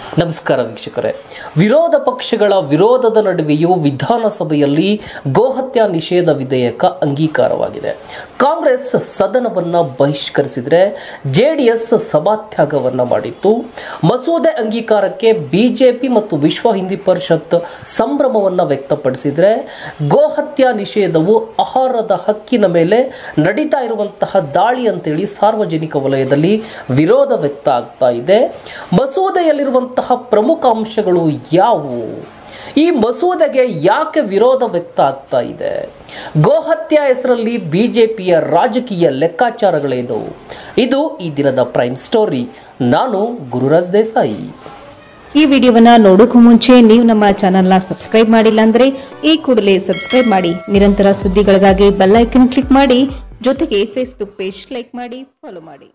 ನಮಸ್ಕಾರ ವೀಕ್ಷಕರೇ ವಿರೋಧ ಪಕ್ಷಗಳ ವಿರೋಧದ ನಡುವೆಯೂ ವಿಧಾನಸಭೆಯಲ್ಲಿ ಗೋಹತ್ಯಾ ನಿಷೇಧ ವಿಧೇಯಕ ಅಂಗೀಕಾರವಾಗಿದೆ ಕಾಂಗ್ರೆಸ್ ಸದನವನ್ನ ಬಹಿಷ್ಕರಿಸಿದರೆ ಜೆಡಿಎಸ್ ಸಭಾತ್ಯಾಗವನ್ನ ಮಾಡಿತ್ತು ಮಸೂದೆ ಅಂಗೀಕಾರಕ್ಕೆ ಬಿಜೆಪಿ ಮತ್ತು ವಿಶ್ವ ಹಿಂದಿ ಪರಿಷತ್ ಸಂಭ್ರಮವನ್ನ ವ್ಯಕ್ತಪಡಿಸಿದರೆ ಗೋಹತ್ಯಾ ನಿಷೇಧವು ಆಹಾರದ ಹಕ್ಕಿನ ಮೇಲೆ ನಡೀತಾ ಇರುವಂತಹ ದಾಳಿ ಅಂತೇಳಿ ಸಾರ್ವಜನಿಕ ವಲಯದಲ್ಲಿ ವಿರೋಧ ವ್ಯಕ್ತ ಆಗ್ತಾ ಇದೆ ಮಸೂದೆಯಲ್ಲಿರುವಂತಹ ಪ್ರಮುಖ ಅಂಶಗಳು ಯಾವುವು ಈ ಮಸೂದೆಗೆ ಯಾಕೆ ವಿರೋಧ ವ್ಯಕ್ತ ಆಗ್ತಾ ಇದೆ ಗೋಹತ್ಯೆ ಹೆಸರಲ್ಲಿ ಬಿಜೆಪಿಯ ರಾಜಕೀಯ ಲೆಕ್ಕಾಚಾರಗಳೇನು ಇದು ಈ ದಿನದ ಪ್ರೈಮ್ ಸ್ಟೋರಿ ನಾನು ಗುರುರಾಜ್ ದೇಸಾಯಿ ಈ ವಿಡಿಯೋವನ್ನ ನೋಡೋಕ್ಕೂ ಮುಂಚೆ ನೀವು ನಮ್ಮ ಚಾನೆಲ್ನ ಸಬ್ಸ್ಕ್ರೈಬ್ ಮಾಡಿಲ್ಲ ಅಂದ್ರೆ ಈ ಕೂಡಲೇ ಸಬ್ಸ್ಕ್ರೈಬ್ ಮಾಡಿ ನಿರಂತರ ಸುದ್ದಿಗಳಿಗಾಗಿ ಬೆಲ್ ಐಕನ್ ಕ್ಲಿಕ್ ಮಾಡಿ ಜೊತೆಗೆ ಫೇಸ್ಬುಕ್ ಪೇಜ್ ಲೈಕ್ ಮಾಡಿ ಫಾಲೋ ಮಾಡಿ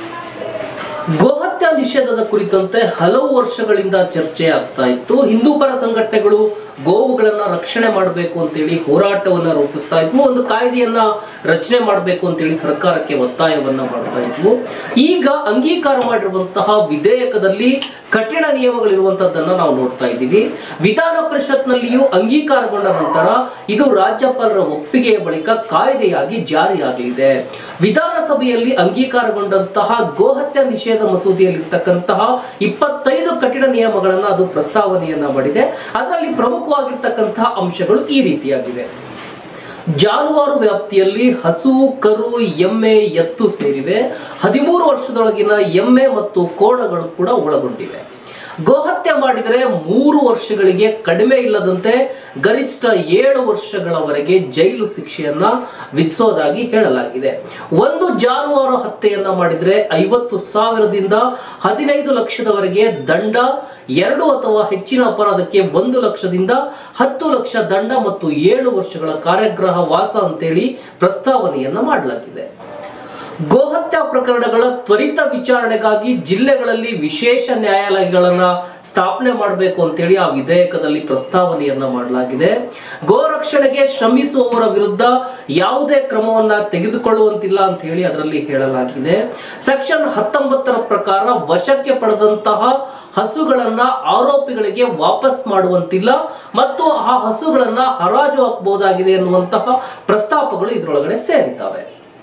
ಗೋಹತ್ಯಾ ನಿಷೇಧದ ಕುರಿತಂತೆ ಹಲವು ವರ್ಷಗಳಿಂದ ಚರ್ಚೆ ಆಗ್ತಾ ಇತ್ತು ಹಿಂದೂ ಪರ ಸಂಘಟನೆಗಳು ಗೋವುಗಳನ್ನ ರಕ್ಷಣೆ ಮಾಡಬೇಕು ಅಂತೇಳಿ ಹೋರಾಟವನ್ನ ರೂಪಿಸ್ತಾ ಇದ್ವು ಒಂದು ಕಾಯ್ದೆಯನ್ನ ರಚನೆ ಮಾಡಬೇಕು ಅಂತೇಳಿ ಸರ್ಕಾರಕ್ಕೆ ಒತ್ತಾಯವನ್ನ ಮಾಡ್ತಾ ಇದ್ವು ಈಗ ಅಂಗೀಕಾರ ಮಾಡಿರುವಂತಹ ವಿಧೇಯಕದಲ್ಲಿ ಕಠಿಣ ನಿಯಮಗಳಿರುವಂತದ್ದನ್ನ ನಾವು ನೋಡ್ತಾ ಇದ್ದೀವಿ ವಿಧಾನ ಪರಿಷತ್ನಲ್ಲಿಯೂ ಅಂಗೀಕಾರಗೊಂಡ ನಂತರ ಇದು ರಾಜ್ಯಪಾಲರ ಒಪ್ಪಿಗೆಯ ಬಳಿಕ ಕಾಯ್ದೆಯಾಗಿ ಜಾರಿಯಾಗಲಿದೆ ವಿಧಾನಸಭೆಯಲ್ಲಿ ಅಂಗೀಕಾರಗೊಂಡಂತಹ ಗೋಹತ್ಯೆ ನಿಷೇಧ ಮಸೂದೆಯಲ್ಲಿರ್ತಕ್ಕಂತಹ ಇಪ್ಪತ್ತೈದು ಕಠಿಣ ನಿಯಮಗಳನ್ನ ಅದು ಪ್ರಸ್ತಾವನೆಯನ್ನ ಮಾಡಿದೆ ಅದರಲ್ಲಿ ಪ್ರಮುಖವಾಗಿರ್ತಕ್ಕಂತಹ ಅಂಶಗಳು ಈ ರೀತಿಯಾಗಿವೆ ಜಾನುವಾರು ವ್ಯಾಪ್ತಿಯಲ್ಲಿ ಹಸು ಕರು ಎಮ್ಮೆ ಎತ್ತು ಸೇರಿವೆ ಹದಿಮೂರು ವರ್ಷದೊಳಗಿನ ಎಮ್ಮೆ ಮತ್ತು ಕೋಣಗಳು ಕೂಡ ಒಳಗೊಂಡಿವೆ ಗೋಹತ್ಯೆ ಮಾಡಿದರೆ ಮೂರು ವರ್ಷಗಳಿಗೆ ಕಡಿಮೆ ಇಲ್ಲದಂತೆ ಗರಿಷ್ಠ ಏಳು ವರ್ಷಗಳವರೆಗೆ ಜೈಲು ಶಿಕ್ಷೆಯನ್ನ ವಿಧಿಸೋದಾಗಿ ಹೇಳಲಾಗಿದೆ ಒಂದು ಜಾನುವಾರು ಹತ್ಯೆಯನ್ನ ಮಾಡಿದ್ರೆ ಐವತ್ತು ಸಾವಿರದಿಂದ ಹದಿನೈದು ಲಕ್ಷದವರೆಗೆ ದಂಡ ಎರಡು ಅಥವಾ ಹೆಚ್ಚಿನ ಅಪರಾಧಕ್ಕೆ ಒಂದು ಲಕ್ಷದಿಂದ ಹತ್ತು ಲಕ್ಷ ದಂಡ ಮತ್ತು ಏಳು ವರ್ಷಗಳ ಕಾರ್ಯಗ್ರಹ ವಾಸ ಅಂತೇಳಿ ಪ್ರಸ್ತಾವನೆಯನ್ನ ಮಾಡಲಾಗಿದೆ ಗೋಹತ್ಯಾ ಪ್ರಕರಣಗಳ ತ್ವರಿತ ವಿಚಾರಣೆಗಾಗಿ ಜಿಲ್ಲೆಗಳಲ್ಲಿ ವಿಶೇಷ ನ್ಯಾಯಾಲಯಗಳನ್ನ ಸ್ಥಾಪನೆ ಮಾಡಬೇಕು ಅಂತೇಳಿ ಆ ವಿಧೇಯಕದಲ್ಲಿ ಪ್ರಸ್ತಾವನೆಯನ್ನ ಮಾಡಲಾಗಿದೆ ಗೋರಕ್ಷಣೆಗೆ ಶ್ರಮಿಸುವವರ ವಿರುದ್ಧ ಯಾವುದೇ ಕ್ರಮವನ್ನ ತೆಗೆದುಕೊಳ್ಳುವಂತಿಲ್ಲ ಅಂತ ಹೇಳಿ ಅದರಲ್ಲಿ ಹೇಳಲಾಗಿದೆ ಸೆಕ್ಷನ್ ಹತ್ತೊಂಬತ್ತರ ಪ್ರಕಾರ ವಶಕ್ಕೆ ಪಡೆದಂತಹ ಹಸುಗಳನ್ನ ಆರೋಪಿಗಳಿಗೆ ವಾಪಸ್ ಮಾಡುವಂತಿಲ್ಲ ಮತ್ತು ಆ ಹಸುಗಳನ್ನ ಹರಾಜು ಹಾಕಬಹುದಾಗಿದೆ ಎನ್ನುವಂತಹ ಪ್ರಸ್ತಾಪಗಳು ಇದರೊಳಗಡೆ ಸೇರಿದ್ದಾವೆ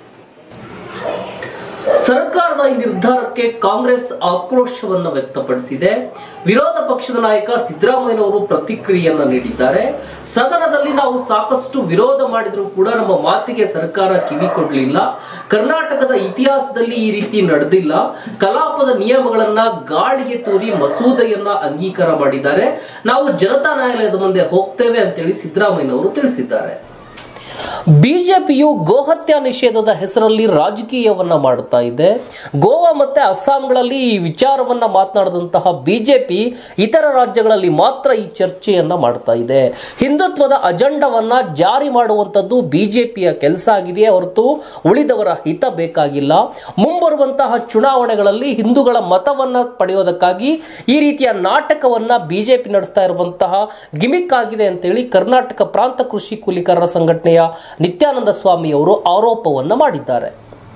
ಸರ್ಕಾರದ ಈ ನಿರ್ಧಾರಕ್ಕೆ ಕಾಂಗ್ರೆಸ್ ಆಕ್ರೋಶವನ್ನ ವ್ಯಕ್ತಪಡಿಸಿದೆ ವಿರೋಧ ಪಕ್ಷದ ನಾಯಕ ಸಿದ್ದರಾಮಯ್ಯನವರು ಪ್ರತಿಕ್ರಿಯೆಯನ್ನ ನೀಡಿದ್ದಾರೆ ಸದನದಲ್ಲಿ ನಾವು ಸಾಕಷ್ಟು ವಿರೋಧ ಮಾಡಿದರೂ ಕೂಡ ನಮ್ಮ ಮಾತಿಗೆ ಸರ್ಕಾರ ಕಿವಿ ಕೊಡಲಿಲ್ಲ ಕರ್ನಾಟಕದ ಇತಿಹಾಸದಲ್ಲಿ ಈ ರೀತಿ ನಡೆದಿಲ್ಲ ಕಲಾಪದ ನಿಯಮಗಳನ್ನ ಗಾಳಿಗೆ ತೂರಿ ಮಸೂದೆಯನ್ನ ಅಂಗೀಕಾರ ಮಾಡಿದ್ದಾರೆ ನಾವು ಜನತಾ ನ್ಯಾಯಾಲಯದ ಮುಂದೆ ಹೋಗ್ತೇವೆ ಅಂತೇಳಿ ಸಿದ್ದರಾಮಯ್ಯನವರು ತಿಳಿಸಿದ್ದಾರೆ ಬಿಜೆಪಿಯು ಗೋಹತ್ಯಾ ನಿಷೇಧದ ಹೆಸರಲ್ಲಿ ರಾಜಕೀಯವನ್ನ ಮಾಡುತ್ತಾ ಇದೆ ಗೋವಾ ಮತ್ತೆ ಅಸ್ಸಾಂಗಳಲ್ಲಿ ಈ ವಿಚಾರವನ್ನ ಮಾತನಾಡಿದಂತಹ ಬಿಜೆಪಿ ಇತರ ರಾಜ್ಯಗಳಲ್ಲಿ ಮಾತ್ರ ಈ ಚರ್ಚೆಯನ್ನ ಮಾಡ್ತಾ ಇದೆ ಹಿಂದುತ್ವದ ಅಜೆಂಡವನ್ನ ಜಾರಿ ಮಾಡುವಂಥದ್ದು ಬಿಜೆಪಿಯ ಕೆಲಸ ಆಗಿದೆಯೇ ಹೊರತು ಉಳಿದವರ ಹಿತ ಬೇಕಾಗಿಲ್ಲ ಮುಂಬರುವಂತಹ ಚುನಾವಣೆಗಳಲ್ಲಿ ಹಿಂದೂಗಳ ಮತವನ್ನ ಪಡೆಯೋದಕ್ಕಾಗಿ ಈ ರೀತಿಯ ನಾಟಕವನ್ನ ಬಿಜೆಪಿ ನಡೆಸ್ತಾ ಇರುವಂತಹ ಗಿಮಿಕ್ ಆಗಿದೆ ಅಂತೇಳಿ ಕರ್ನಾಟಕ ಪ್ರಾಂತ ಕೃಷಿ ಕೂಲಿಕಾರರ ಸಂಘಟನೆಯ ನಿತ್ಯಾನಂದ ಸ್ವಾಮಿ ಅವರು ಆರೋಪವನ್ನ ಮಾಡಿದ್ದಾರೆ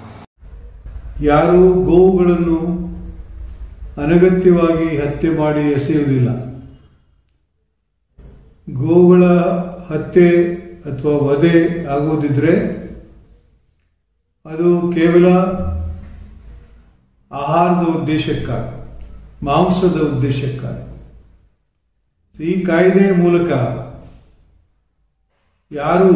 ಯಾರೂ ಗೋವುಗಳನ್ನು ಅನಗತ್ಯವಾಗಿ ಹತ್ಯೆ ಮಾಡಿ ಎಸೆಯುವುದಿಲ್ಲ ಗೋವುಗಳ ಹತ್ಯೆ ಅಥವಾ ವಧೆ ಆಗುವುದಿದ್ರೆ ಅದು ಕೇವಲ ಆಹಾರದ ಉದ್ದೇಶಕ್ಕಾಗಿ ಮಾಂಸದ ಉದ್ದೇಶಕ್ಕಾಗಿ ಈ ಕಾಯ್ದೆಯ ಮೂಲಕ ಯಾರು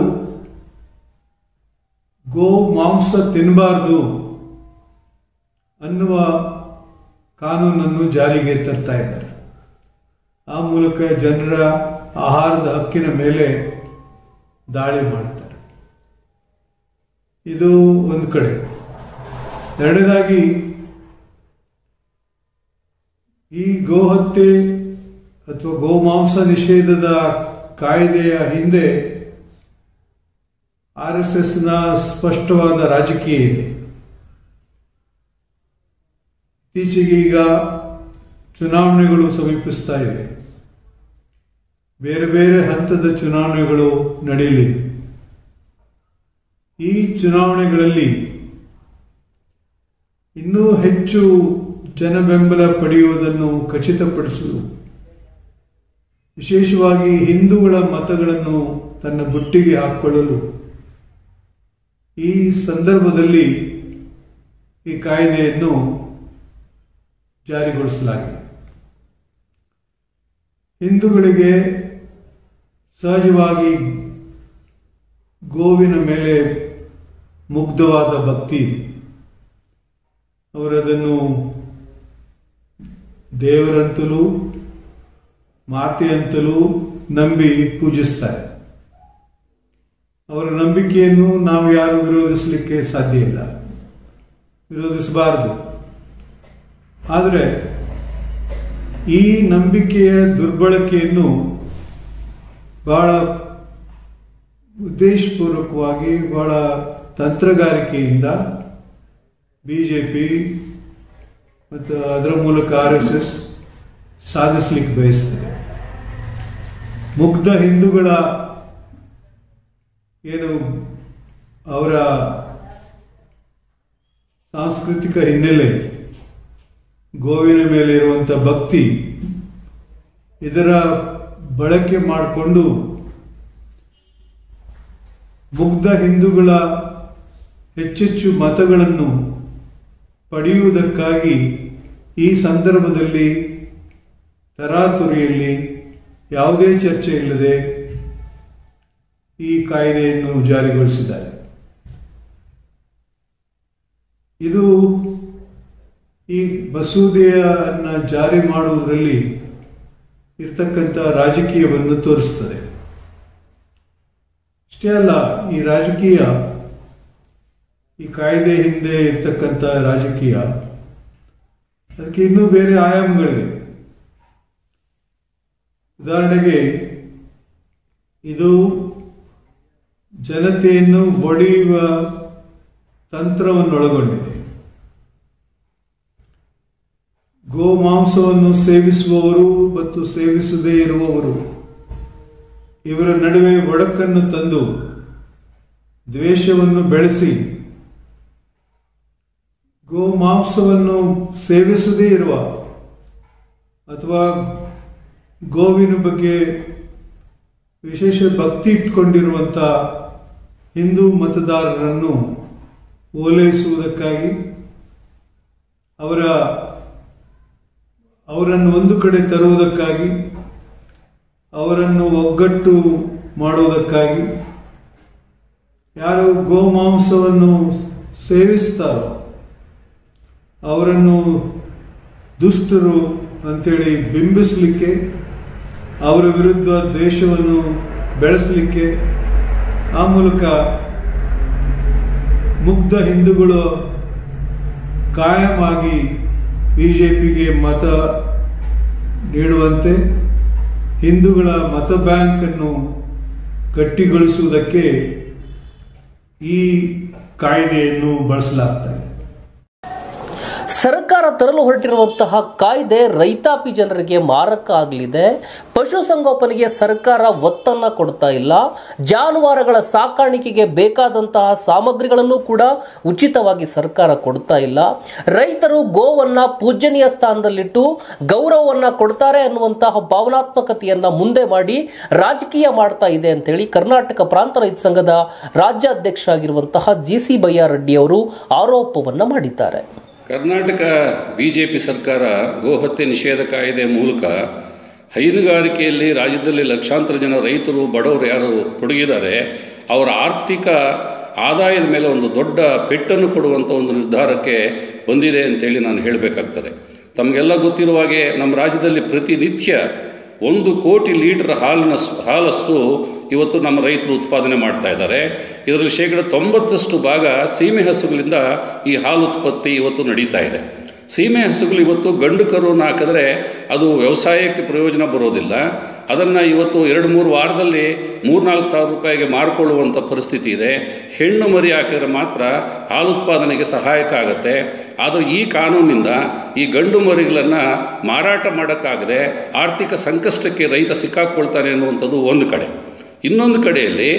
ಗೋ ಮಾಂಸ ತಿನ್ನಬಾರ್ದು ಅನ್ನುವ ಕಾನೂನನ್ನು ಜಾರಿಗೆ ತರ್ತಾ ಇದ್ದಾರೆ ಆ ಮೂಲಕ ಜನರ ಆಹಾರದ ಹಕ್ಕಿನ ಮೇಲೆ ದಾಳಿ ಮಾಡ್ತಾರೆ ಇದು ಒಂದು ಕಡೆ ಎರಡನೇದಾಗಿ ಈ ಗೋಹತ್ಯೆ ಅಥವಾ ಗೋಮಾಂಸ ನಿಷೇಧದ ಕಾಯ್ದೆಯ ಹಿಂದೆ ಆರ್ ಎಸ್ ಎಸ್ನ ಸ್ಪಷ್ಟವಾದ ರಾಜಕೀಯ ಇದೆ ಇತ್ತೀಚೆಗೆ ಈಗ ಚುನಾವಣೆಗಳು ಸಮೀಪಿಸ್ತಾ ಇವೆ ಬೇರೆ ಬೇರೆ ಹಂತದ ಚುನಾವಣೆಗಳು ನಡೆಯಲಿವೆ ಈ ಚುನಾವಣೆಗಳಲ್ಲಿ ಇನ್ನೂ ಹೆಚ್ಚು ಜನಬೆಂಬಲ ಪಡೆಯುವುದನ್ನು ಖಚಿತಪಡಿಸಲು ವಿಶೇಷವಾಗಿ ಹಿಂದೂಗಳ ಮತಗಳನ್ನು ತನ್ನ ಬುಟ್ಟಿಗೆ ಹಾಕಿಕೊಳ್ಳಲು ಈ ಸಂದರ್ಭದಲ್ಲಿ ಈ ಕಾಯ್ದೆಯನ್ನು ಜಾರಿಗೊಳಿಸಲಾಗಿದೆ ಹಿಂದೂಗಳಿಗೆ ಸಹಜವಾಗಿ ಗೋವಿನ ಮೇಲೆ ಮುಗ್ಧವಾದ ಭಕ್ತಿ ಇದೆ ಅವರದನ್ನು ದೇವರಂತಲೂ ಮಾತೆಯಂತಲೂ ನಂಬಿ ಪೂಜಿಸ್ತಾರೆ ಅವರ ನಂಬಿಕೆಯನ್ನು ನಾವು ಯಾರು ವಿರೋಧಿಸಲಿಕ್ಕೆ ಸಾಧ್ಯ ಇಲ್ಲ ವಿರೋಧಿಸಬಾರದು ಆದರೆ ಈ ನಂಬಿಕೆಯ ದುರ್ಬಳಕೆಯನ್ನು ಬಹಳ ಉದ್ದೇಶಪೂರ್ವಕವಾಗಿ ಬಹಳ ತಂತ್ರಗಾರಿಕೆಯಿಂದ ಬಿ ಜೆ ಪಿ ಮತ್ತು ಅದರ ಮೂಲಕ ಆರ್ ಎಸ್ ಎಸ್ ಸಾಧಿಸಲಿಕ್ಕೆ ಬಯಸ್ತದೆ ಮುಗ್ಧ ಹಿಂದೂಗಳ ಏನು ಅವರ ಸಾಂಸ್ಕೃತಿಕ ಹಿನ್ನೆಲೆ ಗೋವಿನ ಮೇಲೆ ಇರುವಂಥ ಭಕ್ತಿ ಇದರ ಬಳಕೆ ಮಾಡಿಕೊಂಡು ಮುಗ್ಧ ಹಿಂದೂಗಳ ಹೆಚ್ಚೆಚ್ಚು ಮತಗಳನ್ನು ಪಡೆಯುವುದಕ್ಕಾಗಿ ಈ ಸಂದರ್ಭದಲ್ಲಿ ತರಾತುರಿಯಲ್ಲಿ ಯಾವುದೇ ಚರ್ಚೆ ಇಲ್ಲದೆ ಈ ಕಾಯ್ದೆಯನ್ನು ಜಾರಿಗೊಳಿಸಿದ್ದಾರೆ ಇದು ಈ ಮಸೂದೆಯನ್ನು ಜಾರಿ ಮಾಡುವುದರಲ್ಲಿ ಇರ್ತಕ್ಕಂಥ ರಾಜಕೀಯವನ್ನು ತೋರಿಸ್ತದೆ ಅಷ್ಟೇ ಅಲ್ಲ ಈ ರಾಜಕೀಯ ಈ ಕಾಯ್ದೆ ಹಿಂದೆ ಇರ್ತಕ್ಕಂಥ ರಾಜಕೀಯ ಅದಕ್ಕೆ ಇನ್ನೂ ಬೇರೆ ಆಯಾಮಗಳಿವೆ ಉದಾಹರಣೆಗೆ ಇದು ಜನತೆಯನ್ನು ಒಡೆಯುವ ತಂತ್ರವನ್ನು ಒಳಗೊಂಡಿದೆ ಗೋಮಾಂಸವನ್ನು ಸೇವಿಸುವವರು ಮತ್ತು ಸೇವಿಸದೇ ಇರುವವರು ಇವರ ನಡುವೆ ಒಡಕನ್ನು ತಂದು ದ್ವೇಷವನ್ನು ಬೆಳೆಸಿ ಗೋಮಾಂಸವನ್ನು ಸೇವಿಸದೇ ಇರುವ ಅಥವಾ ಗೋವಿನ ಬಗ್ಗೆ ವಿಶೇಷ ಭಕ್ತಿ ಇಟ್ಕೊಂಡಿರುವಂಥ ಹಿಂದೂ ಮತದಾರರನ್ನು ಓಲೈಸುವುದಕ್ಕಾಗಿ ಅವರ ಅವರನ್ನು ಒಂದು ಕಡೆ ತರುವುದಕ್ಕಾಗಿ ಅವರನ್ನು ಒಗ್ಗಟ್ಟು ಮಾಡುವುದಕ್ಕಾಗಿ ಯಾರು ಗೋಮಾಂಸವನ್ನು ಸೇವಿಸ್ತಾರೋ ಅವರನ್ನು ದುಷ್ಟರು ಅಂತೇಳಿ ಬಿಂಬಿಸಲಿಕ್ಕೆ ಅವರ ವಿರುದ್ಧ ದ್ವೇಷವನ್ನು ಬೆಳೆಸಲಿಕ್ಕೆ ಆ ಮೂಲಕ ಮುಗ್ಧ ಹಿಂದೂಗಳು ಕಾಯಮಾಗಿ ಬಿ ಜೆ ಪಿಗೆ ಮತ ನೀಡುವಂತೆ ಹಿಂದೂಗಳ ಮತ ಬ್ಯಾಂಕನ್ನು ಗಟ್ಟಿಗೊಳಿಸುವುದಕ್ಕೆ ಈ ಕಾಯ್ದೆಯನ್ನು ಬಳಸಲಾಗ್ತದೆ ಸರ್ಕಾರ ತರಲು ಹೊರಟಿರುವಂತಹ ಕಾಯ್ದೆ ರೈತಾಪಿ ಜನರಿಗೆ ಮಾರಕ ಆಗಲಿದೆ ಪಶುಸಂಗೋಪನೆಗೆ ಸರ್ಕಾರ ಒತ್ತನ್ನ ಕೊಡ್ತಾ ಇಲ್ಲ ಜಾನುವಾರುಗಳ ಸಾಕಾಣಿಕೆಗೆ ಬೇಕಾದಂತಹ ಸಾಮಗ್ರಿಗಳನ್ನು ಕೂಡ ಉಚಿತವಾಗಿ ಸರ್ಕಾರ ಕೊಡ್ತಾ ಇಲ್ಲ ರೈತರು ಗೋವನ್ನ ಪೂಜನೀಯ ಸ್ಥಾನದಲ್ಲಿಟ್ಟು ಗೌರವವನ್ನ ಕೊಡ್ತಾರೆ ಅನ್ನುವಂತಹ ಭಾವನಾತ್ಮಕತೆಯನ್ನ ಮುಂದೆ ಮಾಡಿ ರಾಜಕೀಯ ಮಾಡ್ತಾ ಇದೆ ಅಂತೇಳಿ ಕರ್ನಾಟಕ ಪ್ರಾಂತ ರೈತ ಸಂಘದ ರಾಜ್ಯಾಧ್ಯಕ್ಷ ಆಗಿರುವಂತಹ ಜಿ ಸಿ ಬಯ್ಯಾರೆಡ್ಡಿ ಅವರು ಆರೋಪವನ್ನ ಮಾಡಿದ್ದಾರೆ ಕರ್ನಾಟಕ ಬಿ ಜೆ ಪಿ ಸರ್ಕಾರ ಗೋಹತ್ಯೆ ನಿಷೇಧ ಕಾಯ್ದೆ ಮೂಲಕ ಹೈನುಗಾರಿಕೆಯಲ್ಲಿ ರಾಜ್ಯದಲ್ಲಿ ಲಕ್ಷಾಂತರ ಜನ ರೈತರು ಬಡವರು ಯಾರು ತೊಡಗಿದ್ದಾರೆ ಅವರ ಆರ್ಥಿಕ ಆದಾಯದ ಮೇಲೆ ಒಂದು ದೊಡ್ಡ ಪೆಟ್ಟನ್ನು ಕೊಡುವಂಥ ಒಂದು ನಿರ್ಧಾರಕ್ಕೆ ಬಂದಿದೆ ಅಂತೇಳಿ ನಾನು ಹೇಳಬೇಕಾಗ್ತದೆ ತಮಗೆಲ್ಲ ಗೊತ್ತಿರುವ ಹಾಗೆ ನಮ್ಮ ರಾಜ್ಯದಲ್ಲಿ ಪ್ರತಿನಿತ್ಯ ಒಂದು ಕೋಟಿ ಲೀಟರ್ ಹಾಲಿನ ಹಾಲಷ್ಟು ಇವತ್ತು ನಮ್ಮ ರೈತರು ಉತ್ಪಾದನೆ ಮಾಡ್ತಾ ಇದ್ದಾರೆ ಇದರಲ್ಲಿ ಶೇಕಡ ತೊಂಬತ್ತಷ್ಟು ಭಾಗ ಸೀಮೆ ಹಸುಗಳಿಂದ ಈ ಹಾಲು ಉತ್ಪತ್ತಿ ಇವತ್ತು ನಡೀತಾ ಇದೆ ಸೀಮೆ ಹಸುಗಳು ಇವತ್ತು ಗಂಡು ಕರುವನ್ನು ಹಾಕಿದ್ರೆ ಅದು ವ್ಯವಸಾಯಕ್ಕೆ ಪ್ರಯೋಜನ ಬರೋದಿಲ್ಲ ಅದನ್ನು ಇವತ್ತು ಎರಡು ಮೂರು ವಾರದಲ್ಲಿ ಮೂರ್ನಾಲ್ಕು ಸಾವಿರ ರೂಪಾಯಿಗೆ ಮಾರಿಕೊಳ್ಳುವಂಥ ಪರಿಸ್ಥಿತಿ ಇದೆ ಹೆಣ್ಣು ಮರಿ ಹಾಕಿದ್ರೆ ಮಾತ್ರ ಹಾಲು ಉತ್ಪಾದನೆಗೆ ಸಹಾಯಕ ಆಗುತ್ತೆ ಆದರೆ ಈ ಕಾನೂನಿನಿಂದ ಈ ಗಂಡು ಮರಿಗಳನ್ನು ಮಾರಾಟ ಮಾಡೋಕ್ಕಾಗದೆ ಆರ್ಥಿಕ ಸಂಕಷ್ಟಕ್ಕೆ ರೈತ ಸಿಕ್ಕಾಕ್ಕೊಳ್ತಾನೆ ಅನ್ನುವಂಥದ್ದು ಒಂದು ಕಡೆ ಇನ್ನೊಂದು ಕಡೆಯಲ್ಲಿ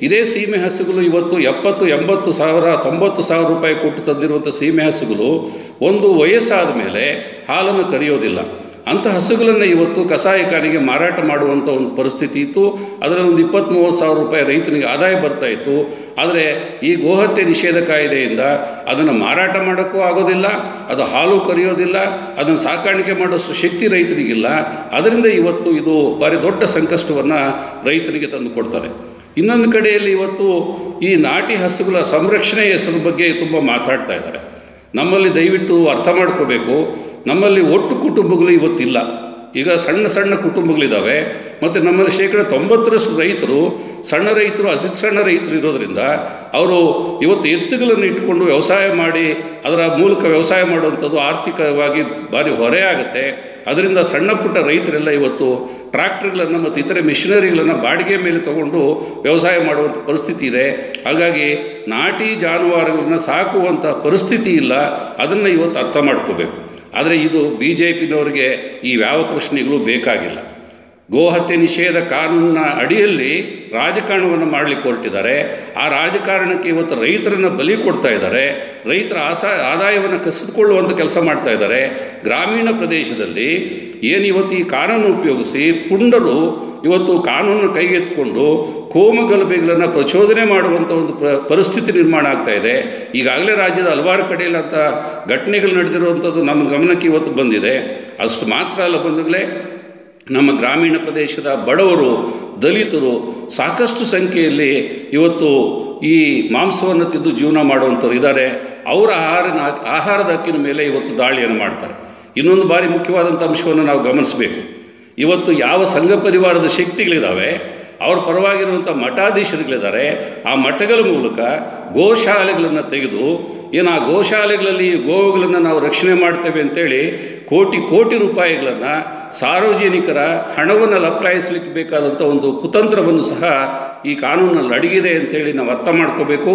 ಇದೇ ಸೀಮೆ ಹಸುಗಳು ಇವತ್ತು ಎಪ್ಪತ್ತು ಎಂಬತ್ತು ಸಾವಿರ ತೊಂಬತ್ತು ಸಾವಿರ ರೂಪಾಯಿ ಕೊಟ್ಟು ತಂದಿರುವಂಥ ಸೀಮೆ ಹಸುಗಳು ಒಂದು ವಯಸ್ಸಾದ ಮೇಲೆ ಹಾಲನ್ನು ಕರೆಯೋದಿಲ್ಲ ಅಂಥ ಹಸುಗಳನ್ನು ಇವತ್ತು ಕಸಾಯಿಖಾನೆಗೆ ಮಾರಾಟ ಮಾಡುವಂಥ ಒಂದು ಪರಿಸ್ಥಿತಿ ಇತ್ತು ಅದರಲ್ಲಿ ಒಂದು ಇಪ್ಪತ್ತ್ ಮೂವತ್ತು ಸಾವಿರ ರೂಪಾಯಿ ರೈತನಿಗೆ ಆದಾಯ ಬರ್ತಾ ಇತ್ತು ಆದರೆ ಈ ಗೋಹತ್ಯೆ ನಿಷೇಧ ಕಾಯ್ದೆಯಿಂದ ಅದನ್ನು ಮಾರಾಟ ಮಾಡೋಕ್ಕೂ ಆಗೋದಿಲ್ಲ ಅದು ಹಾಲು ಕರೆಯೋದಿಲ್ಲ ಅದನ್ನು ಸಾಕಾಣಿಕೆ ಮಾಡೋಷ್ಟು ಶಕ್ತಿ ರೈತನಿಗಿಲ್ಲ ಅದರಿಂದ ಇವತ್ತು ಇದು ಭಾರಿ ದೊಡ್ಡ ಸಂಕಷ್ಟವನ್ನು ರೈತನಿಗೆ ತಂದು ಕೊಡ್ತದೆ ಇನ್ನೊಂದು ಕಡೆಯಲ್ಲಿ ಇವತ್ತು ಈ ನಾಟಿ ಹಸುಗಳ ಸಂರಕ್ಷಣೆ ಹೆಸರು ಬಗ್ಗೆ ತುಂಬ ಮಾತಾಡ್ತಾ ಇದ್ದಾರೆ ನಮ್ಮಲ್ಲಿ ದಯವಿಟ್ಟು ಅರ್ಥ ಮಾಡ್ಕೋಬೇಕು ನಮ್ಮಲ್ಲಿ ಒಟ್ಟು ಕುಟುಂಬಗಳು ಇವತ್ತಿಲ್ಲ ಈಗ ಸಣ್ಣ ಸಣ್ಣ ಕುಟುಂಬಗಳಿದ್ದಾವೆ ಮತ್ತು ನಮ್ಮಲ್ಲಿ ಶೇಕಡ ತೊಂಬತ್ತರಷ್ಟು ರೈತರು ಸಣ್ಣ ರೈತರು ಅತಿ ಸಣ್ಣ ರೈತರು ಇರೋದರಿಂದ ಅವರು ಇವತ್ತು ಎತ್ತುಗಳನ್ನು ಇಟ್ಕೊಂಡು ವ್ಯವಸಾಯ ಮಾಡಿ ಅದರ ಮೂಲಕ ವ್ಯವಸಾಯ ಮಾಡುವಂಥದ್ದು ಆರ್ಥಿಕವಾಗಿ ಭಾರಿ ಹೊರೆ ಆಗುತ್ತೆ ಅದರಿಂದ ಸಣ್ಣ ಪುಟ್ಟ ರೈತರೆಲ್ಲ ಇವತ್ತು ಟ್ರ್ಯಾಕ್ಟರ್ಗಳನ್ನು ಮತ್ತು ಇತರೆ ಮಿಷನರಿಗಳನ್ನು ಬಾಡಿಗೆ ಮೇಲೆ ತಗೊಂಡು ವ್ಯವಸಾಯ ಮಾಡುವಂಥ ಪರಿಸ್ಥಿತಿ ಇದೆ ಹಾಗಾಗಿ ನಾಟಿ ಜಾನುವಾರುಗಳನ್ನು ಸಾಕುವಂಥ ಪರಿಸ್ಥಿತಿ ಇಲ್ಲ ಅದನ್ನು ಇವತ್ತು ಅರ್ಥ ಮಾಡ್ಕೋಬೇಕು ಆದರೆ ಇದು ಬಿ ಜೆ ಪಿನವರಿಗೆ ಈ ಯಾವ ಪ್ರಶ್ನೆಗಳು ಬೇಕಾಗಿಲ್ಲ ಗೋಹತ್ಯೆ ನಿಷೇಧ ಕಾನೂನಿನ ಅಡಿಯಲ್ಲಿ ರಾಜಕಾರಣವನ್ನು ಮಾಡಲಿಕ್ಕೆ ಹೊರಟಿದ್ದಾರೆ ಆ ರಾಜಕಾರಣಕ್ಕೆ ಇವತ್ತು ರೈತರನ್ನು ಬಲಿ ಕೊಡ್ತಾ ಇದ್ದಾರೆ ರೈತರ ಆಸಾ ಆದಾಯವನ್ನು ಕಸಿದುಕೊಳ್ಳುವಂಥ ಕೆಲಸ ಮಾಡ್ತಾ ಇದ್ದಾರೆ ಗ್ರಾಮೀಣ ಪ್ರದೇಶದಲ್ಲಿ ಏನು ಇವತ್ತು ಈ ಕಾನೂನು ಉಪಯೋಗಿಸಿ ಪುಂಡರು ಇವತ್ತು ಕಾನೂನನ್ನು ಕೈಗೆತ್ತಿಕೊಂಡು ಕೋಮಗಲಭೆಗಳನ್ನು ಪ್ರಚೋದನೆ ಮಾಡುವಂಥ ಒಂದು ಪ ಪರಿಸ್ಥಿತಿ ನಿರ್ಮಾಣ ಆಗ್ತಾ ಇದೆ ಈಗಾಗಲೇ ರಾಜ್ಯದ ಹಲವಾರು ಕಡೆಯಲ್ಲಿ ಅಂಥ ಘಟನೆಗಳು ನಡೆದಿರುವಂಥದ್ದು ನಮ್ಮ ಗಮನಕ್ಕೆ ಇವತ್ತು ಬಂದಿದೆ ಅಷ್ಟು ಮಾತ್ರ ಅಲ್ಲ ಬಂದಾಗಲೇ ನಮ್ಮ ಗ್ರಾಮೀಣ ಪ್ರದೇಶದ ಬಡವರು ದಲಿತರು ಸಾಕಷ್ಟು ಸಂಖ್ಯೆಯಲ್ಲಿ ಇವತ್ತು ಈ ಮಾಂಸವನ್ನು ತಿಂದು ಜೀವನ ಮಾಡುವಂಥವ್ರು ಇದ್ದಾರೆ ಅವರ ಆಹಾರನ ಆಹಾರದ ಹಕ್ಕಿನ ಮೇಲೆ ಇವತ್ತು ದಾಳಿಯನ್ನು ಮಾಡ್ತಾರೆ ಇನ್ನೊಂದು ಬಾರಿ ಮುಖ್ಯವಾದಂಥ ಅಂಶವನ್ನು ನಾವು ಗಮನಿಸಬೇಕು ಇವತ್ತು ಯಾವ ಸಂಘ ಪರಿವಾರದ ಶಕ್ತಿಗಳಿದ್ದಾವೆ ಅವ್ರ ಪರವಾಗಿರುವಂಥ ಮಠಾಧೀಶರುಗಳಿದ್ದಾರೆ ಆ ಮಠಗಳ ಮೂಲಕ ಗೋಶಾಲೆಗಳನ್ನು ತೆಗೆದು ಏನು ಆ ಗೋಶಾಲೆಗಳಲ್ಲಿ ಗೋವುಗಳನ್ನು ನಾವು ರಕ್ಷಣೆ ಮಾಡ್ತೇವೆ ಅಂತೇಳಿ ಕೋಟಿ ಕೋಟಿ ರೂಪಾಯಿಗಳನ್ನು ಸಾರ್ವಜನಿಕರ ಹಣವನ್ನು ಲಪ್ಲಾಯಿಸಲಿಕ್ಕೆ ಬೇಕಾದಂಥ ಒಂದು ಕುತಂತ್ರವನ್ನು ಸಹ ಈ ಕಾನೂನಲ್ಲಿ ಅಡಗಿದೆ ಅಂತೇಳಿ ನಾವು ಅರ್ಥ ಮಾಡ್ಕೋಬೇಕು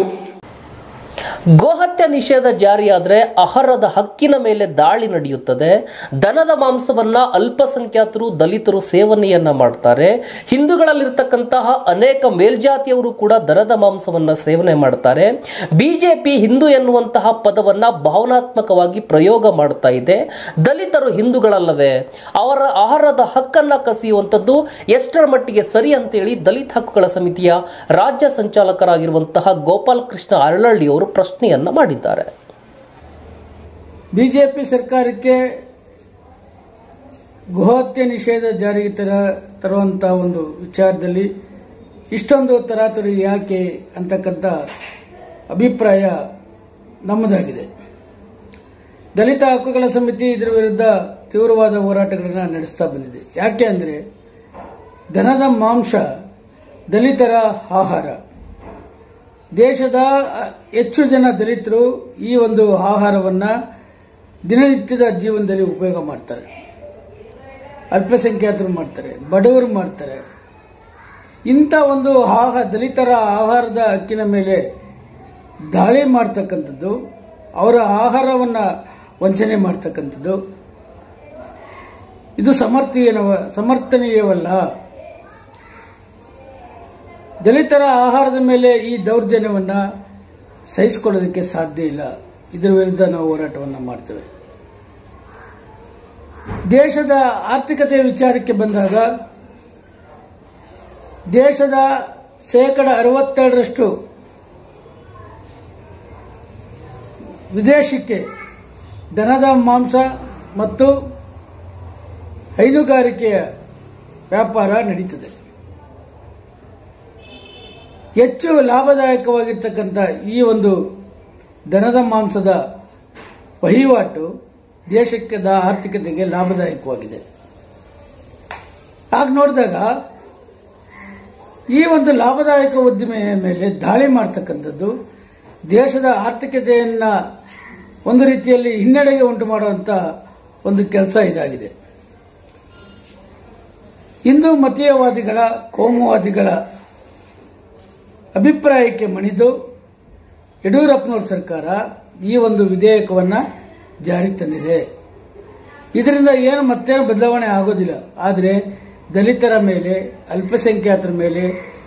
ಗೋಹತ್ಯೆ ನಿಷೇಧ ಜಾರಿಯಾದರೆ ಆಹಾರದ ಹಕ್ಕಿನ ಮೇಲೆ ದಾಳಿ ನಡೆಯುತ್ತದೆ ದನದ ಮಾಂಸವನ್ನ ಅಲ್ಪಸಂಖ್ಯಾತರು ದಲಿತರು ಸೇವನೆಯನ್ನ ಮಾಡ್ತಾರೆ ಹಿಂದೂಗಳಲ್ಲಿರ್ತಕ್ಕಂತಹ ಅನೇಕ ಮೇಲ್ಜಾತಿಯವರು ಕೂಡ ದನದ ಮಾಂಸವನ್ನ ಸೇವನೆ ಮಾಡ್ತಾರೆ ಬಿಜೆಪಿ ಹಿಂದೂ ಎನ್ನುವಂತಹ ಪದವನ್ನ ಭಾವನಾತ್ಮಕವಾಗಿ ಪ್ರಯೋಗ ಮಾಡ್ತಾ ಇದೆ ದಲಿತರು ಹಿಂದೂಗಳಲ್ಲವೇ ಅವರ ಆಹಾರದ ಹಕ್ಕನ್ನ ಕಸಿಯುವಂಥದ್ದು ಎಷ್ಟರ ಮಟ್ಟಿಗೆ ಸರಿ ಅಂತೇಳಿ ದಲಿತ ಹಕ್ಕುಗಳ ಸಮಿತಿಯ ರಾಜ್ಯ ಸಂಚಾಲಕರಾಗಿರುವಂತಹ ಗೋಪಾಲ್ ಕೃಷ್ಣ ಅರಳಳ್ಳಿ ಅವರು ಪ್ರಶ್ನೆಯನ್ನ ಮಾಡಿದ್ದಾರೆ ಬಿಜೆಪಿ ಸರ್ಕಾರಕ್ಕೆ ಗೋಹತ್ಯೆ ನಿಷೇಧ ಜಾರಿಗೆ ತರ ತರುವಂತ ಒಂದು ವಿಚಾರದಲ್ಲಿ ಇಷ್ಟೊಂದು ತರಾತುರಿ ಯಾಕೆ ಅಂತಕ್ಕಂಥ ಅಭಿಪ್ರಾಯ ನಮ್ಮದಾಗಿದೆ ದಲಿತ ಹಕ್ಕುಗಳ ಸಮಿತಿ ಇದರ ವಿರುದ್ಧ ತೀವ್ರವಾದ ಹೋರಾಟಗಳನ್ನು ನಡೆಸ್ತಾ ಬಂದಿದೆ ಯಾಕೆ ಅಂದರೆ ದನದ ಮಾಂಸ ದಲಿತರ ಆಹಾರ ದೇಶದ ಹೆಚ್ಚು ಜನ ದಲಿತರು ಈ ಒಂದು ಆಹಾರವನ್ನ ದಿನನಿತ್ಯದ ಜೀವನದಲ್ಲಿ ಉಪಯೋಗ ಮಾಡ್ತಾರೆ ಅಲ್ಪಸಂಖ್ಯಾತರು ಮಾಡ್ತಾರೆ ಬಡವರು ಮಾಡ್ತಾರೆ ಇಂಥ ಒಂದು ಆಹಾರ ದಲಿತರ ಆಹಾರದ ಹಕ್ಕಿನ ಮೇಲೆ ದಾಳಿ ಮಾಡ್ತಕ್ಕಂಥದ್ದು ಅವರ ಆಹಾರವನ್ನ ವಂಚನೆ ಮಾಡ್ತಕ್ಕಂಥದ್ದು ಇದು ಸಮರ್ಥನೀಯನವ ಸಮರ್ಥನೀಯವಲ್ಲ ದಲಿತರ ಆಹಾರದ ಮೇಲೆ ಈ ದೌರ್ಜನ್ಯವನ್ನ ಸಹಿಸಿಕೊಳ್ಳೋದಕ್ಕೆ ಸಾಧ್ಯ ಇಲ್ಲ ಇದರ ವಿರುದ್ಧ ನಾವು ಹೋರಾಟವನ್ನು ಮಾಡ್ತೇವೆ ದೇಶದ ಆರ್ಥಿಕತೆಯ ವಿಚಾರಕ್ಕೆ ಬಂದಾಗ ದೇಶದ ಶೇಕಡ ಅರವತ್ತೆರಡರಷ್ಟು ವಿದೇಶಕ್ಕೆ ದನದ ಮಾಂಸ ಮತ್ತು ಹೈನುಗಾರಿಕೆಯ ವ್ಯಾಪಾರ ನಡೀತದೆ ಹೆಚ್ಚು ಲಾಭದಾಯಕವಾಗಿರ್ತಕ್ಕಂಥ ಈ ಒಂದು ದನದ ಮಾಂಸದ ವಹಿವಾಟು ದೇಶಕ್ಕೆ ಆರ್ಥಿಕತೆಗೆ ಲಾಭದಾಯಕವಾಗಿದೆ ಹಾಗೆ ನೋಡಿದಾಗ ಈ ಒಂದು ಲಾಭದಾಯಕ ಉದ್ದಿಮೆಯ ಮೇಲೆ ದಾಳಿ ಮಾಡ್ತಕ್ಕಂಥದ್ದು ದೇಶದ ಆರ್ಥಿಕತೆಯನ್ನ ಒಂದು ರೀತಿಯಲ್ಲಿ ಹಿನ್ನಡೆಗೆ ಉಂಟು ಮಾಡುವಂತ ಒಂದು ಕೆಲಸ ಇದಾಗಿದೆ ಹಿಂದೂ ಮತೀಯವಾದಿಗಳ ಕೋಮುವಾದಿಗಳ ಅಭಿಪ್ರಾಯಕ್ಕೆ ಮಣಿದು ಯಡಿಯೂರಪ್ಪನವರ ಸರ್ಕಾರ ಈ ಒಂದು ವಿಧೇಯಕವನ್ನ ಜಾರಿಗೆ ತಂದಿದೆ ಇದರಿಂದ ಏನು ಮತ್ತೆ ಬದಲಾವಣೆ ಆಗೋದಿಲ್ಲ ಆದರೆ ದಲಿತರ ಮೇಲೆ ಅಲ್ಪಸಂಖ್ಯಾತರ ಮೇಲೆ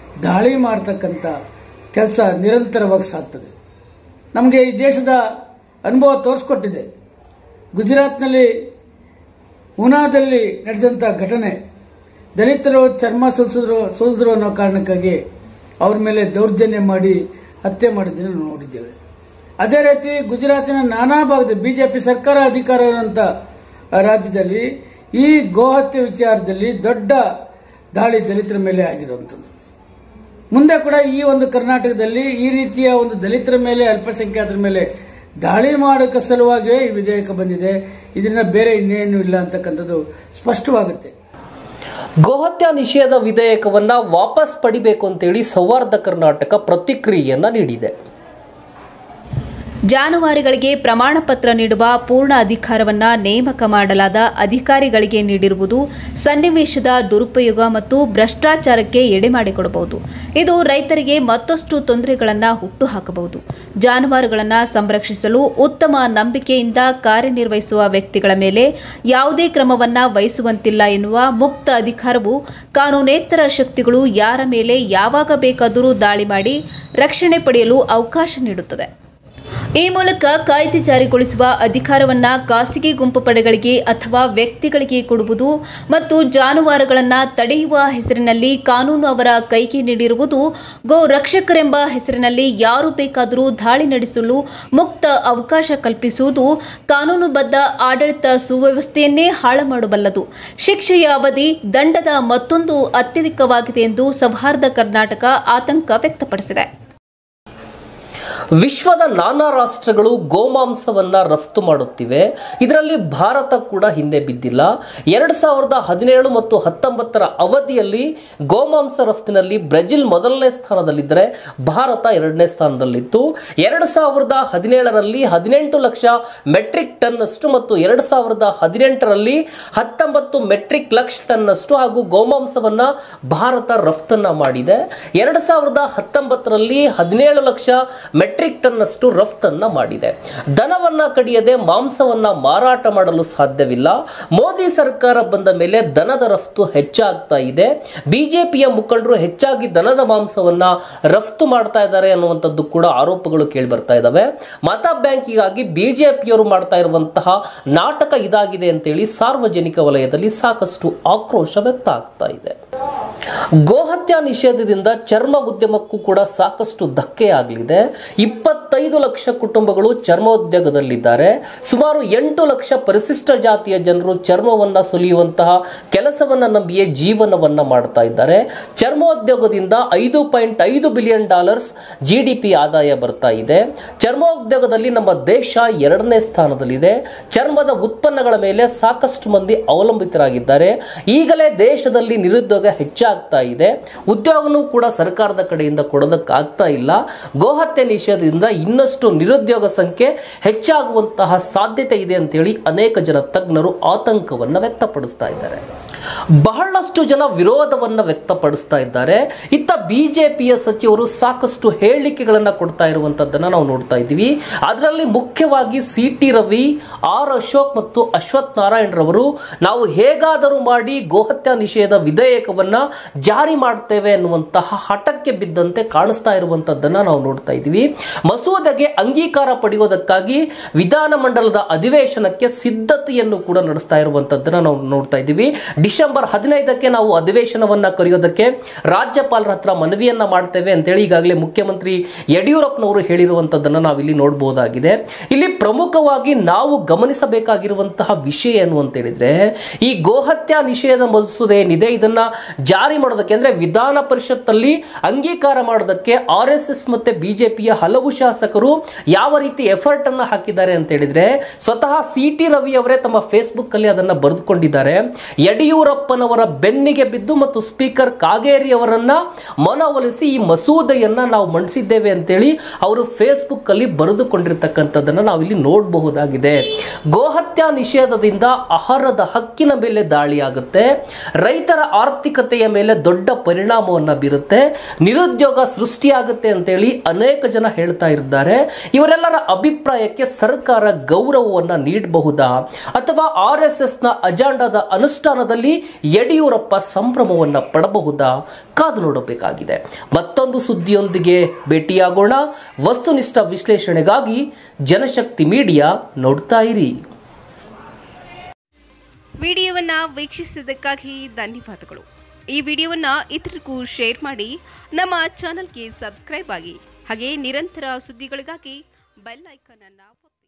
ದಾಳಿ ಮಾಡತಕ್ಕಂಥ ಕೆಲಸ ನಿರಂತರವಾಗಿ ಸಾಗ್ತದೆ ನಮಗೆ ಈ ದೇಶದ ಅನುಭವ ತೋರಿಸ್ಕೊಟ್ಟಿದೆ ಗುಜರಾತ್ನಲ್ಲಿ ಉನಾದಲ್ಲಿ ನಡೆದಂಥ ಘಟನೆ ದಲಿತರು ಚರ್ಮ ಸುಲಿಸಿದ್ರು ಸುಲಿದ್ರು ಅನ್ನೋ ಕಾರಣಕ್ಕಾಗಿ ಅವ್ರ ಮೇಲೆ ದೌರ್ಜನ್ಯ ಮಾಡಿ ಹತ್ಯೆ ಮಾಡಿದ್ದನ್ನು ನಾವು ನೋಡಿದ್ದೇವೆ ಅದೇ ರೀತಿ ಗುಜರಾತಿನ ನಾನಾ ಭಾಗದ ಬಿಜೆಪಿ ಸರ್ಕಾರ ಅಧಿಕಾರ ಇರುವಂತ ರಾಜ್ಯದಲ್ಲಿ ಈ ಗೋಹತ್ಯೆ ವಿಚಾರದಲ್ಲಿ ದೊಡ್ಡ ದಾಳಿ ದಲಿತರ ಮೇಲೆ ಆಗಿರುವಂಥದ್ದು ಮುಂದೆ ಕೂಡ ಈ ಒಂದು ಕರ್ನಾಟಕದಲ್ಲಿ ಈ ರೀತಿಯ ಒಂದು ದಲಿತರ ಮೇಲೆ ಅಲ್ಪಸಂಖ್ಯಾತರ ಮೇಲೆ ದಾಳಿ ಮಾಡೋಕೆ ಸಲುವಾಗಿಯೇ ಈ ವಿಧೇಯಕ ಬಂದಿದೆ ಇದರಿಂದ ಬೇರೆ ಇನ್ನೇನು ಇಲ್ಲ ಅಂತಕ್ಕಂಥದ್ದು ಸ್ಪಷ್ಟವಾಗುತ್ತೆ ಗೋಹತ್ಯೆ ನಿಷೇಧ ವಿಧೇಯಕವನ್ನ ವಾಪಸ್ ಪಡಿಬೇಕು ಅಂತೇಳಿ ಸೌಹಾರ್ದ ಕರ್ನಾಟಕ ಪ್ರತಿಕ್ರಿಯೆಯನ್ನ ನೀಡಿದೆ ಜಾನುವಾರುಗಳಿಗೆ ಪ್ರಮಾಣ ಪತ್ರ ನೀಡುವ ಪೂರ್ಣ ಅಧಿಕಾರವನ್ನ ನೇಮಕ ಮಾಡಲಾದ ಅಧಿಕಾರಿಗಳಿಗೆ ನೀಡಿರುವುದು ಸನ್ನಿವೇಶದ ದುರುಪಯೋಗ ಮತ್ತು ಭ್ರಷ್ಟಾಚಾರಕ್ಕೆ ಎಡೆ ಮಾಡಿಕೊಡಬಹುದು ಇದು ರೈತರಿಗೆ ಮತ್ತಷ್ಟು ತೊಂದರೆಗಳನ್ನು ಹುಟ್ಟುಹಾಕಬಹುದು ಜಾನುವಾರುಗಳನ್ನು ಸಂರಕ್ಷಿಸಲು ಉತ್ತಮ ನಂಬಿಕೆಯಿಂದ ಕಾರ್ಯನಿರ್ವಹಿಸುವ ವ್ಯಕ್ತಿಗಳ ಮೇಲೆ ಯಾವುದೇ ಕ್ರಮವನ್ನ ವಹಿಸುವಂತಿಲ್ಲ ಎನ್ನುವ ಮುಕ್ತ ಅಧಿಕಾರವು ಕಾನೂನೇತರ ಶಕ್ತಿಗಳು ಯಾರ ಮೇಲೆ ಯಾವಾಗ ಬೇಕಾದರೂ ದಾಳಿ ಮಾಡಿ ರಕ್ಷಣೆ ಪಡೆಯಲು ಅವಕಾಶ ನೀಡುತ್ತದೆ ಈ ಮೂಲಕ ಕಾಯ್ದೆ ಜಾರಿಗೊಳಿಸುವ ಅಧಿಕಾರವನ್ನ ಖಾಸಗಿ ಗುಂಪು ಪಡೆಗಳಿಗೆ ಅಥವಾ ವ್ಯಕ್ತಿಗಳಿಗೆ ಕೊಡುವುದು ಮತ್ತು ಜಾನುವಾರುಗಳನ್ನು ತಡೆಯುವ ಹೆಸರಿನಲ್ಲಿ ಕಾನೂನು ಅವರ ಕೈಗೆ ನೀಡಿರುವುದು ಗೋ ರಕ್ಷಕರೆಂಬ ಹೆಸರಿನಲ್ಲಿ ಯಾರು ಬೇಕಾದರೂ ದಾಳಿ ನಡೆಸಲು ಮುಕ್ತ ಅವಕಾಶ ಕಲ್ಪಿಸುವುದು ಕಾನೂನುಬದ್ಧ ಆಡಳಿತ ಸುವ್ಯವಸ್ಥೆಯನ್ನೇ ಹಾಳು ಮಾಡಬಲ್ಲದು ಶಿಕ್ಷೆಯ ಅವಧಿ ದಂಡದ ಮತ್ತೊಂದು ಅತ್ಯಧಿಕವಾಗಿದೆ ಎಂದು ಸೌಹಾರ್ದ ಕರ್ನಾಟಕ ಆತಂಕ ವ್ಯಕ್ತಪಡಿಸಿದೆ ವಿಶ್ವದ ನಾನಾ ರಾಷ್ಟ್ರಗಳು ಗೋಮಾಂಸವನ್ನ ರಫ್ತು ಮಾಡುತ್ತಿವೆ ಇದರಲ್ಲಿ ಭಾರತ ಕೂಡ ಹಿಂದೆ ಬಿದ್ದಿಲ್ಲ ಎರಡ್ ಸಾವಿರದ ಹದಿನೇಳು ಮತ್ತು ಹತ್ತೊಂಬತ್ತರ ಅವಧಿಯಲ್ಲಿ ಗೋಮಾಂಸ ರಫ್ತಿನಲ್ಲಿ ಬ್ರೆಜಿಲ್ ಮೊದಲನೇ ಸ್ಥಾನದಲ್ಲಿದ್ದರೆ ಭಾರತ ಎರಡನೇ ಸ್ಥಾನದಲ್ಲಿತ್ತು ಎರಡ್ ಸಾವಿರದ ಹದಿನೇಳರಲ್ಲಿ ಹದಿನೆಂಟು ಲಕ್ಷ ಮೆಟ್ರಿಕ್ ಟನ್ ಅಷ್ಟು ಮತ್ತು ಎರಡ್ ಸಾವಿರದ ಹದಿನೆಂಟರಲ್ಲಿ ಹತ್ತೊಂಬತ್ತು ಮೆಟ್ರಿಕ್ ಲಕ್ಷ ಟನ್ ಅಷ್ಟು ಹಾಗೂ ಗೋಮಾಂಸವನ್ನ ಭಾರತ ರಫ್ತನ್ನ ಮಾಡಿದೆ ಎರಡ್ ಸಾವಿರದ ಹತ್ತೊಂಬತ್ತರಲ್ಲಿ ಹದಿನೇಳು ಲಕ್ಷ ಮೆಟ್ರಿಕ್ ಟನ್ ಅಷ್ಟು ರಫ್ತನ್ನ ಮಾಡಿದೆ ದನವನ್ನ ಕಡಿಯದೆ ಮಾಂಸವನ್ನ ಮಾರಾಟ ಮಾಡಲು ಸಾಧ್ಯವಿಲ್ಲ ಮೋದಿ ಸರ್ಕಾರ ಬಂದ ಮೇಲೆ ದನದ ರಫ್ತು ಹೆಚ್ಚಾಗ್ತಾ ಇದೆ ಬಿಜೆಪಿಯ ಮುಖಂಡರು ಹೆಚ್ಚಾಗಿ ದನದ ಮಾಂಸವನ್ನ ರಫ್ತು ಮಾಡ್ತಾ ಇದ್ದಾರೆ ಅನ್ನುವಂಥದ್ದು ಕೂಡ ಆರೋಪಗಳು ಕೇಳಿ ಬರ್ತಾ ಇದಾವೆ ಮತ ಬ್ಯಾಂಕಿಗಾಗಿ ಬಿಜೆಪಿಯವರು ಮಾಡ್ತಾ ಇರುವಂತಹ ನಾಟಕ ಇದಾಗಿದೆ ಅಂತೇಳಿ ಸಾರ್ವಜನಿಕ ವಲಯದಲ್ಲಿ ಸಾಕಷ್ಟು ಆಕ್ರೋಶ ವ್ಯಕ್ತ ಆಗ್ತಾ ಇದೆ ಗೋಹತ್ಯೆ ನಿಷೇಧದಿಂದ ಚರ್ಮ ಉದ್ಯಮಕ್ಕೂ ಕೂಡ ಸಾಕಷ್ಟು ಧಕ್ಕೆ ಆಗಲಿದೆ ಇಪ್ಪತ್ತೈದು ಲಕ್ಷ ಕುಟುಂಬಗಳು ಚರ್ಮೋದ್ಯೋಗದಲ್ಲಿದ್ದಾರೆ ಸುಮಾರು ಎಂಟು ಲಕ್ಷ ಪರಿಶಿಷ್ಟ ಜಾತಿಯ ಜನರು ಚರ್ಮವನ್ನ ಸುಲಿಯುವಂತಹ ಕೆಲಸವನ್ನ ನಂಬಿಯೇ ಜೀವನವನ್ನ ಮಾಡ್ತಾ ಇದ್ದಾರೆ ಚರ್ಮೋದ್ಯೋಗದಿಂದ ಐದು ಪಾಯಿಂಟ್ ಐದು billion dollars G D P ಆದಾಯ ಬರ್ತಾ ಇದೆ ಚರ್ಮೋದ್ಯೋಗದಲ್ಲಿ ನಮ್ಮ ದೇಶ ಎರಡನೇ ಸ್ಥಾನದಲ್ಲಿದೆ ಚರ್ಮದ ಉತ್ಪನ್ನಗಳ ಮೇಲೆ ಸಾಕಷ್ಟು ಮಂದಿ ಅವಲಂಬಿತರಾಗಿದ್ದಾರೆ ಈಗಲೇ ದೇಶದಲ್ಲಿ ನಿರುದ್ಯೋಗ ಹೆಚ್ಚಾಗ್ತಾ ಇದೆ ಉದ್ಯೋಗನೂ ಕೂಡ ಸರ್ಕಾರದ ಕಡೆಯಿಂದ ಕೊಡೋದಕ್ಕಾಗ್ತಾ ಇಲ್ಲ ಗೋಹತ್ಯೆ ನಿಷೇಧದಿಂದ ಇನ್ನಷ್ಟು ನಿರುದ್ಯೋಗ ಸಂಖ್ಯೆ ಹೆಚ್ಚಾಗುವಂತಹ ಸಾಧ್ಯತೆ ಇದೆ ಅಂತೇಳಿ ಅನೇಕ ಜನ ತಜ್ಞರು ಆತಂಕವನ್ನ ವ್ಯಕ್ತಪಡಿಸ್ತಾ ಇದ್ದಾರೆ ಬಹಳಷ್ಟು ಜನ ವಿರೋಧವನ್ನ ವ್ಯಕ್ತಪಡಿಸ್ತಾ ಇದ್ದಾರೆ ಇತ್ತ ಬಿಜೆಪಿಯ ಸಚಿವರು ಸಾಕಷ್ಟು ಹೇಳಿಕೆಗಳನ್ನ ಕೊಡ್ತಾ ಇರುವಂತದ್ದನ್ನ ನಾವು ನೋಡ್ತಾ ಇದ್ದೀವಿ ಅದರಲ್ಲಿ ಮುಖ್ಯವಾಗಿ C T Ravi R Ashok ಮತ್ತು ಅಶ್ವಥ್ ನಾರಾಯಣ್ ರವರು ನಾವು ಹೇಗಾದರೂ ಮಾಡಿ ಗೋಹತ್ಯೆ ನಿಷೇಧ ವಿಧೇಯಕವನ್ನ ಜಾರಿ ಮಾಡ್ತೇವೆ ಎನ್ನುವಂತಹ ಹಠಕ್ಕೆ ಬಿದ್ದಂತೆ ಕಾಣಿಸ್ತಾ ಇರುವಂತದ್ದನ್ನ ನಾವು ನೋಡ್ತಾ ಇದ್ದೀವಿ ಮಸೂದೆಗೆ ಅಂಗೀಕಾರ ಪಡೆಯೋದಕ್ಕಾಗಿ ವಿಧಾನಮಂಡಲದ ಅಧಿವೇಶನಕ್ಕೆ ಸಿದ್ಧತೆಯನ್ನು ಕೂಡ ನಡೆಸ್ತಾ ಇರುವಂತದ್ದನ್ನ ನಾವು ನೋಡ್ತಾ ಇದ್ದೀವಿ ಡಿಸೆಂಬರ್ ಹದಿನೈದಕ್ಕೆ ನಾವು ಅಧಿವೇಶನವನ್ನ ಕರೆಯೋದಕ್ಕೆ ರಾಜ್ಯಪಾಲರ ಹತ್ರ ಮನವಿಯನ್ನ ಮಾಡ್ತೇವೆ ಅಂತೇಳಿ ಈಗಾಗಲೇ ಮುಖ್ಯಮಂತ್ರಿ ಯಡಿಯೂರಪ್ಪನವರು ಹೇಳಿರುವಂತದ್ದನ್ನ ನಾವಿಲ್ಲಿ ನೋಡಬಹುದಾಗಿದೆ ಇಲ್ಲಿ ಪ್ರಮುಖವಾಗಿ ನಾವು ಗಮನಿಸಬೇಕಾಗಿರುವಂತಹ ವಿಷಯ ಏನು ಅಂತ ಹೇಳಿದ್ರೆ ಈ ಗೋಹತ್ಯೆ ನಿಷೇಧ ಮಸೂದೆ ಏನಿದೆ ಇದನ್ನ ಜಾರಿ ಮಾಡೋದಕ್ಕೆ ಅಂದ್ರೆ ವಿಧಾನ ಪರಿಷತ್ತಲ್ಲಿ ಅಂಗೀಕಾರ ಮಾಡೋದಕ್ಕೆ ಆರ್ ಎಸ್ ಎಸ್ ಮತ್ತೆ ಬಿಜೆಪಿಯ ಹಲವು ಶಾಸಕರು ಯಾವ ರೀತಿ ಎಫರ್ಟ್ ಅನ್ನ ಹಾಕಿದ್ದಾರೆ ಅಂತ ಹೇಳಿದ್ರೆ ಸ್ವತಃ ಸಿ ಟಿ ರವಿ ಅವರೇ ತಮ್ಮ ಫೇಸ್ಬುಕ್ ಅಲ್ಲಿ ಅದನ್ನ ಬರೆದುಕೊಂಡಿದ್ದಾರೆ ಯಡಿಯೂರಪ್ಪನವರ ಬೆನ್ನಿಗೆ ಬಿದ್ದು ಮತ್ತು ಸ್ಪೀಕರ್ ಕಾಗೇರಿ ಅವರನ್ನ ಮನವೊಲಿಸಿ ಈ ಮಸೂದೆಯನ್ನ ನಾವು ಮಂಡಿಸಿದ್ದೇವೆ ಅಂತೇಳಿ ಅವರು ಫೇಸ್ಬುಕ್ ಅಲ್ಲಿ ಬರೆದುಕೊಂಡಿರ್ತಕ್ಕಂಥದ್ದನ್ನ ನಾವಿಲ್ಲಿ ನೋಡಬಹುದಾಗಿದೆ ಗೋಹತ್ಯೆ ನಿಷೇಧದಿಂದ ಆಹಾರದ ಹಕ್ಕಿನ ಮೇಲೆ ದಾಳಿಯಾಗುತ್ತೆ ರೈತರ ಆರ್ಥಿಕತೆಯ ಮೇಲೆ ದೊಡ್ಡ ಪರಿಣಾಮವನ್ನ ಬೀರುತ್ತೆ ನಿರುದ್ಯೋಗ ಸೃಷ್ಟಿಯಾಗುತ್ತೆ ಅಂತೇಳಿ ಅನೇಕ ಜನ ಹೇಳ್ತಾ ಇದ್ದಾರೆ ಇವರೆಲ್ಲರ ಅಭಿಪ್ರಾಯಕ್ಕೆ ಸರ್ಕಾರ ಗೌರವವನ್ನ ನೀಡಬಹುದಾ ಅಥವಾ ಆರ್ ಎಸ್ ಎಸ್ ನ ಅಜೆಂಡಾದ ಅನುಷ್ಠಾನದಲ್ಲಿ ಚುನಾವಣೆಯಲ್ಲಿ ಯಡಿಯೂರಪ್ಪ ಸಂಭ್ರಮವನ್ನ ಪಡಬಹುದಾ ಕಾದು ನೋಡಬೇಕಾಗಿದೆ ಮತ್ತೊಂದು ಸುದ್ದಿಯೊಂದಿಗೆ ಭೇಟಿಯಾಗೋಣ ವಸ್ತುನಿಷ್ಠ ವಿಶ್ಲೇಷಣೆಗಾಗಿ ಜನಶಕ್ತಿ ಮೀಡಿಯಾ ನೋಡ್ತಾ ಇರಿ ವಿಡಿಯೋವನ್ನು ವೀಕ್ಷಿಸಿದ್ದಕ್ಕಾಗಿ ಧನ್ಯವಾದಗಳು ಈ ವಿಡಿಯೋವನ್ನು ಇತರರಿಗೂ ಶೇರ್ ಮಾಡಿ ನಮ್ಮ ಚಾನಲ್ಗೆ ಸಬ್ಸ್ಕ್ರೈಬ್ ಆಗಿ ಹಾಗೆ ನಿರಂತರ ಸುದ್ದಿಗಳಿಗಾಗಿ ಬೆಲ್ ಐಕಾನ್ ಅನ್ನು